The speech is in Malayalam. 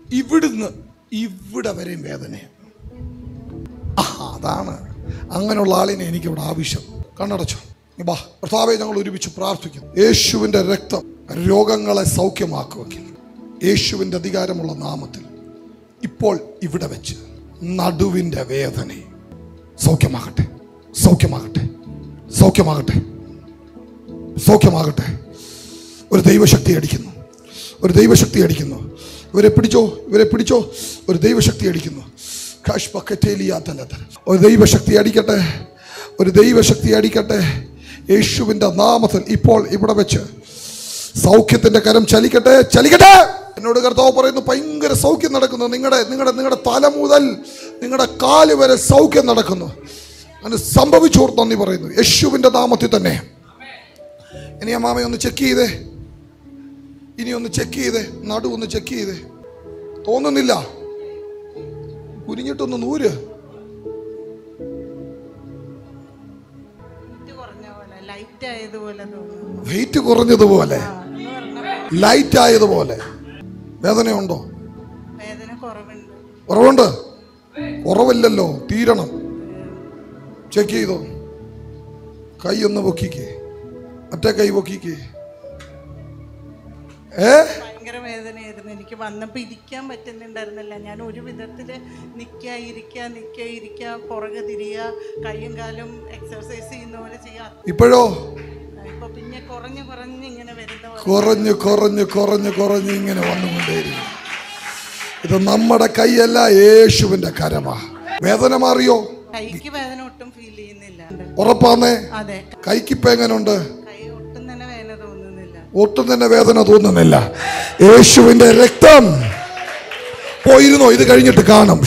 ഇവിടുന്ന് ഇവിടെ വരെയും വേദനയാണ് ആ അതാണ് അങ്ങനെയുള്ള ആളിനെ എനിക്കിവിടെ ആവശ്യം കണ്ണടച്ചോ നീ ബാ കർത്താവെ ഞങ്ങൾ ഒരുമിച്ച് പ്രാർത്ഥിക്കുന്നു യേശുവിൻ്റെ രക്തം രോഗങ്ങളെ സൗഖ്യമാക്കുമെങ്കിൽ യേശുവിൻ്റെ അധികാരമുള്ള നാമത്തിൽ ഇപ്പോൾ ഇവിടെ വെച്ച് നടുവിൻ്റെ വേദന സൗഖ്യമാകട്ടെ സൗഖ്യമാകട്ടെ സൗഖ്യമാകട്ടെ സൗഖ്യമാകട്ടെ ഒരു ദൈവശക്തി അടിക്കുന്നു ഒരു ദൈവശക്തി അടിക്കുന്നു ഇവരെ പിടിച്ചോ ഇവരെ പിടിച്ചോ ഒരു ദൈവശക്തി അടിക്കുന്നു കാഷ് പക്കറ്റേലിയാത്തല്ലത് ഒരു ദൈവശക്തി അടിക്കട്ടെ ഒരു ദൈവശക്തി അടിക്കട്ടെ യേശുവിൻ്റെ നാമത്തിൽ ഇപ്പോൾ ഇവിടെ വെച്ച് സൗഖ്യത്തിന്റെ കരം ചലിക്കട്ടെ ചലിക്കട്ടെ എന്നോട് കർത്താവ് പറയുന്നു ഭയങ്കര സൗഖ്യം നടക്കുന്നു നിങ്ങളുടെ നിങ്ങളുടെ നിങ്ങളുടെ തല മുതൽ നിങ്ങളുടെ കാല് വരെ സൗഖ്യം നടക്കുന്നു അങ്ങനെ സംഭവിച്ചു നന്ദി പറയുന്നു യേശുവിൻ്റെ നാമത്തിൽ തന്നെ ഇനി ആ മാമയെ ഒന്ന് ചെക്ക് ചെയ്തേ ഇനി ഒന്ന് ചെക്ക് ചെയ്തേ നടു ഒന്ന് ചെക്ക് ചെയ്തേ തോന്നുന്നില്ല കുനിഞ്ഞിട്ടൊന്ന് നൂര് ലൈറ്റ് കുറഞ്ഞ പോലെ ലൈറ്റ് ആയതുപോലെ തോന്നുന്നു വെയിറ്റ് കുറഞ്ഞതുപോലെ ആ, എന്ന് പറഞ്ഞപ്പോ ലൈറ്റ് ആയതുപോലെ വേദനയുണ്ടോ വേദന കുറവുണ്ട് കുറവുണ്ട് കുറവില്ലല്ലോ തീരണം ചെക്ക് ചെയ്തോ കൈ ഒന്ന് പൊക്കിക്കേ മറ്റേ കൈ പൊക്കിക്കേ ഏ ഭയങ്കര വേദനയായിരുന്നു എനിക്ക് വന്നപ്പോ ഇരിക്കാൻ പറ്റുന്നുണ്ടായിരുന്നില്ല ഞാൻ ഒരു വിധത്തില് നിൽക്കുക ഇരിക്കുക നിൽക്കുക ഇരിക്കുക പുറകെ തിരിയുക കൈയും കാലും എക്സർസൈസ് ചെയ്യുന്ന പോലെ ചെയ്യാം ഇപ്പോഴോ ഇപ്പൊ പിന്നെ കുറഞ്ഞു കുറഞ്ഞ് ഇങ്ങനെ വരുന്ന പോലെ കുറഞ്ഞ് കുറഞ്ഞ് കുറഞ്ഞ് കുറഞ്ഞ് ഇങ്ങനെ വന്നുകൊണ്ടേയിരിക്കും ഇത് നമ്മുടെ കൈയല്ല യേശുവിന്റെ കരമാ വേദന മാറിയോ കൈക്ക് വേദന ഒട്ടും ഫീൽ ചെയ്യുന്നില്ല ഉറപ്പാന്നേ അതെ കൈക്കിപ്പോ എങ്ങനുണ്ട് കൈ ഒട്ടും തന്നെ വേദന തോന്നുന്നില്ല ഒട്ടും തന്നെ വേദന തോന്നുന്നില്ല യേശുവിന്റെ രക്തം പോയിരുന്നോ ഇത് കഴിഞ്ഞിട്ട് കാണും